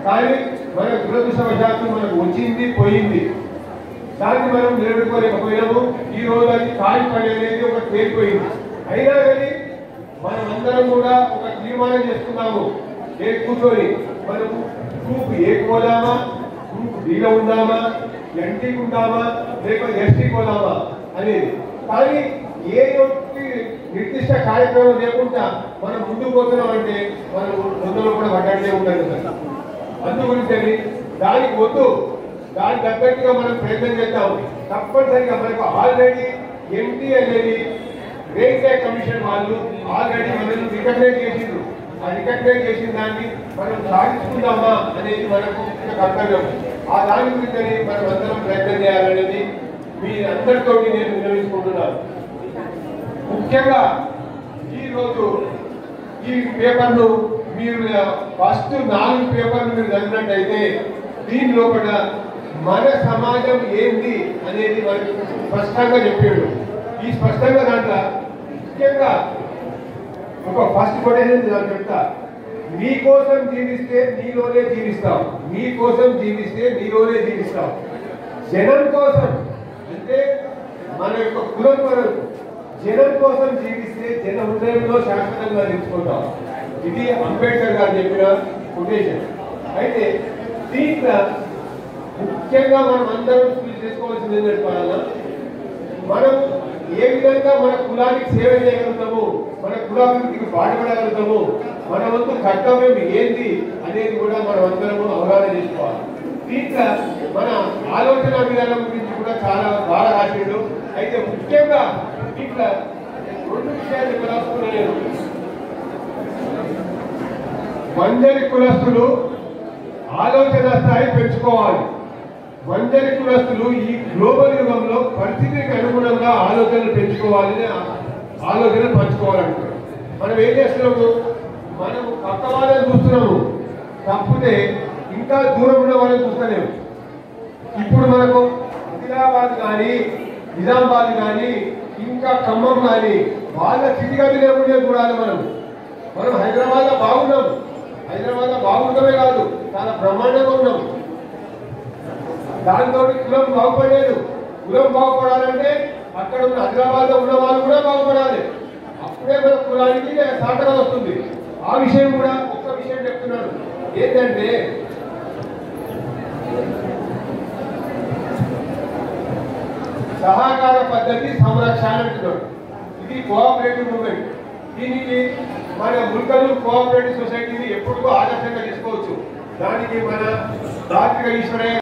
కానీ మన దురదృష్టవశాత్తు మనకు వచ్చింది పోయింది దాన్ని మనం నిలబెట్టుకోలేకపోయినాము ఈ రోజు అది కాలి పని అనేది ఒక తేలిపోయింది అయినా కానీ మనం అందరం కూడా ఒక తీర్మానం చేసుకున్నాము ఏ కూర్చొని మనం గ్రూప్ ఏకి పోదామా గ్రూప్ డీలో ఉందామా ఎన్టీకి ఉందామా లేకపోతే ఎస్టీకి పోదామా అనేది కానీ ఏ ఒక్కటి నిర్దిష్ట కార్యక్రమం లేకుండా మనం ముందుకు పోతున్నాం అంటే మనం ముందులో కూడా పడ్డాడే ఉండదు కదా అందు గురించి దానికి వద్దు దానికి తగ్గట్టుగా మనం ప్రయత్నం చేద్దాం తప్పనిసరిగా మనకు ఆల్రెడీ ఎంటీ అనేది రేంజ్ కమిషన్ వాళ్ళు ఆల్రెడీ మనల్ని రికగ్నైజ్ చేసిండ్రు ఆ రికగ్నైజ్ చేసిన దాన్ని మనం సాధించుకుందామా అనేది మనకు ఒక కర్తవ్యం ఆ దాని గురించి మనం అందరం ప్రయత్నం చేయాలనేది మీ అందరితో నేను విన్నవించుకుంటున్నాను ముఖ్యంగా ఈ రోజు ఈ పేపర్ను మీరు ఫస్ట్ నాలుగు పేపర్లు మీరు చదివినట్టయితే దీని లోపల మన సమాజం ఏంది అనేది మనకు స్పష్టంగా చెప్పాడు ఈ స్పష్టంగా దాంట్లో ముఖ్యంగా ఒక ఫస్ట్ కొటేషన్ నేను చెప్తా నీ కోసం జీవిస్తే నీలోనే జీవిస్తావు నీ కోసం జీవిస్తే నీలోనే జీవిస్తావు జనం కోసం అంటే మన యొక్క కులం వరకు జనం కోసం జీవిస్తే జన హృదయంలో శాశ్వతంగా నిలుచుకుంటాం ఇది అంబేద్కర్ గారు చెప్పిన కొటేషన్ అయితే దీంట్లో ముఖ్యంగా మనం అందరం చూసి చేసుకోవాల్సింది ఏంటంటే వాళ్ళ మనం ఏ విధంగా మన కులానికి సేవ చేయగలుగుతాము మన కులాభివృద్ధికి పాటుపడగలుగుతాము మన వంతు కర్తవ్యం ఏంది అనేది కూడా మనం అందరము అవగాహన చేసుకోవాలి దీంట్లో మన ఆలోచన విధానం గురించి కూడా చాలా బాగా రాసిండు అయితే ముఖ్యంగా దీంట్లో రెండు విషయాలు చెప్పదలుచుకున్నాను నేను మంజరి కులస్తులు ఆలోచన స్థాయి పెంచుకోవాలి మంజరి కులస్తులు ఈ గ్లోబల్ యుగంలో పరిస్థితికి అనుగుణంగా ఆలోచనలు పెంచుకోవాలని ఆ- ఆలోచన పంచుకోవాలంటున్నారు మనం ఏం చేస్తున్నాము మనం పక్క వాళ్ళని చూస్తున్నాము తప్పితే ఇంకా దూరం ఉన్న వాళ్ళని చూస్తలేము ఇప్పుడు మనకు ఆదిలాబాద్ కానీ నిజామాబాద్ కానీ ఇంకా ఖమ్మం కానీ వాళ్ళ స్థితిగతి లేకుండా చూడాలి మనం మనం హైదరాబాద్ లో బాగున్నాం హైదరాబాద్ లో బాగుండమే కాదు చాలా బ్రహ్మాండంగా ఉన్నాం దాంతో కులం బాగుపడలేదు కులం బాగుపడాలంటే అక్కడ ఉన్న హైదరాబాద్ లో ఉన్న వాళ్ళు కూడా బాగుపడాలి అప్పుడే మన కులానికి సాటగా వస్తుంది ఆ విషయం కూడా ఒక్క విషయం చెప్తున్నాను ఏంటంటే సహకార పద్ధతి సంరక్షణ అంటున్నాడు ఇది కోఆపరేటివ్ మూవ్మెంట్ దీనికి మన ముల్కలు కోఆపరేటివ్ సొసైటీని ఎప్పుడు ఆదర్శంగా తీసుకోవచ్చు దానికి మన తాత్విక ఈశ్వరయ్య